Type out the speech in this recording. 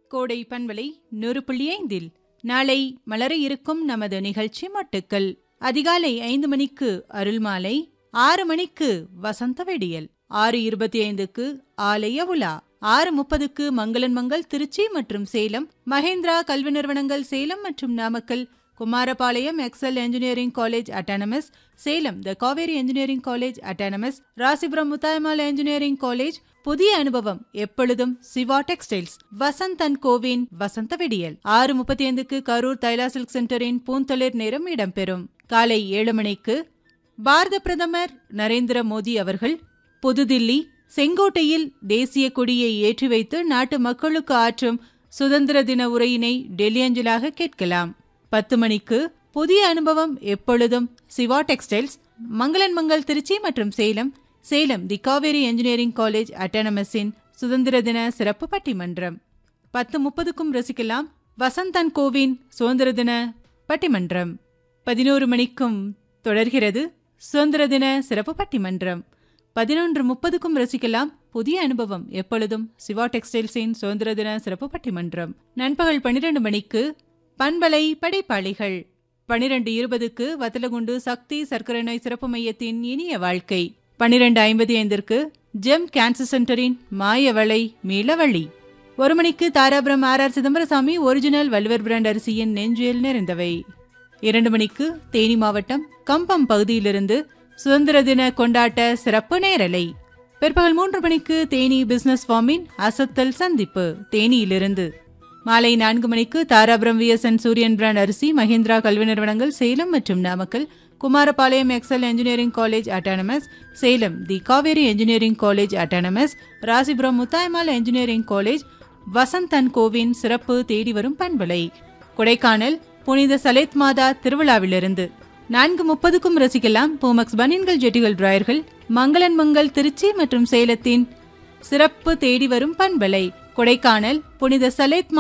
கோடை பண்பலை நூறு புள்ளி ஐந்தில் நாளை மலர இருக்கும் நமது நிகழ்ச்சி மட்டுக்கள் அதிகாலை ஐந்து மணிக்கு அருள்மாலை ஆறு மணிக்கு வசந்த வெடியல் ஆறு இருபத்தி ஐந்துக்கு ஆலய உலா ஆறு முப்பதுக்கு மங்களன் மங்கள் திருச்சி மற்றும் சேலம் மகேந்திரா கல்வி நிறுவனங்கள் சேலம் மற்றும் Namakkal Kumarapalayam excel engineering college autonomous Salem the Kaveri engineering college autonomous Rasipuram Muthayammal engineering college புதிய அனுபவம் எப்பொழுதும் சிவா டெக்ஸ்டைல்ஸ் வசந்த் அண்ட் கோவின் வசந்த வெடியல் ஆறு முப்பத்தி ஐந்துக்கு கரூர் தைலா சில்க் சென்டரின் பூந்தொழிற் நேரம் இடம்பெறும் காலை ஏழு மணிக்கு பாரத பிரதமர் நரேந்திர மோடி அவர்கள் புதுதில்லி செங்கோட்டையில் தேசிய கொடியை ஏற்றி வைத்து நாட்டு மக்களுக்கு ஆற்றும் சுதந்திர தின உரையினை டெல்லி அஞ்சலாக கேட்கலாம் பத்து மணிக்கு புதிய அனுபவம் எப்பொழுதும் சிவா டெக்ஸ்டைல்ஸ் மங்களன் மங்கள் திருச்சி மற்றும் Salem Salem the Kaveri engineering college அட்டானமஸின் சுதந்திர தின சிறப்பு பட்டிமன்றம் பத்து முப்பதுக்கும் ரசிக்கலாம் வசந்தன் கோவின் சுதந்திர தின பட்டிமன்றம் பதினோரு மணிக்கும் தொடர்கிறது சுதந்திர தின சிறப்பு பட்டிமன்றம் பதினொன்று முப்பதுக்கும் ரசிக்கலாம் புதிய அனுபவம் எப்பொழுதும் சிவா டெக்ஸ்டைல்ஸின் சுதந்திர தின சிறப்பு பட்டிமன்றம் நண்பகல் பன்னிரண்டு மணிக்கு பண்பலை படைப்பாளிகள் பனிரெண்டு இருபதுக்கு வத்தலகுண்டு சக்தி சர்க்கரை நோய் சிறப்பு மையத்தின் இனிய வாழ்க்கை பனிரெண்டு ஐம்பத்தி ஐந்திற்கு ஜெம் கேன்சர் சென்டரின் மாயவளை மீளவழி ஒரு மணிக்கு Dharapuram R R Chidambarasamy original வல்வர் பிராண்ட் அரிசியின் நெஞ்சியல் நிறைந்தவை இரண்டு மணிக்கு தேனி மாவட்டம் கம்பம் பகுதியிலிருந்து சுதந்திர தின கொண்டாட்ட சிறப்பு நேரலை பிற்பகல் மூன்று மணிக்கு தேனி பிசினஸ் ஃபார்மின் அசத்தல் சந்திப்பு தேனியிலிருந்து மாலை நான்கு மணிக்கு தாராபுரம் விஎஸ்என் சூரியன் பிராண்ட் அரிசி மஹிந்திரா கல்வி நிறுவனங்கள் சேலம் மற்றும் Namakkal Kumarapalayam excel engineering college autonomous Salem the Kaveri engineering college autonomous Rasipuram Muthayammal engineering college Vasanth and கோவின் சிறப்பு தேடி வரும் பண்பலை கொடைக்கானல் புனித சலேத் மாதா திருவிழாவிலிருந்து நான்கு முப்பதுக்கும் ரசிக்கலாம் பூமக்ஸ் பனியன்கள் ஜெட்டிகள் டிராயர்கள் மங்களன் மங்கள் திருச்சி மற்றும் சேலத்தின் சிறப்பு தேடி வரும் பண்பலை கொடைக்கானல் புனித சலேத்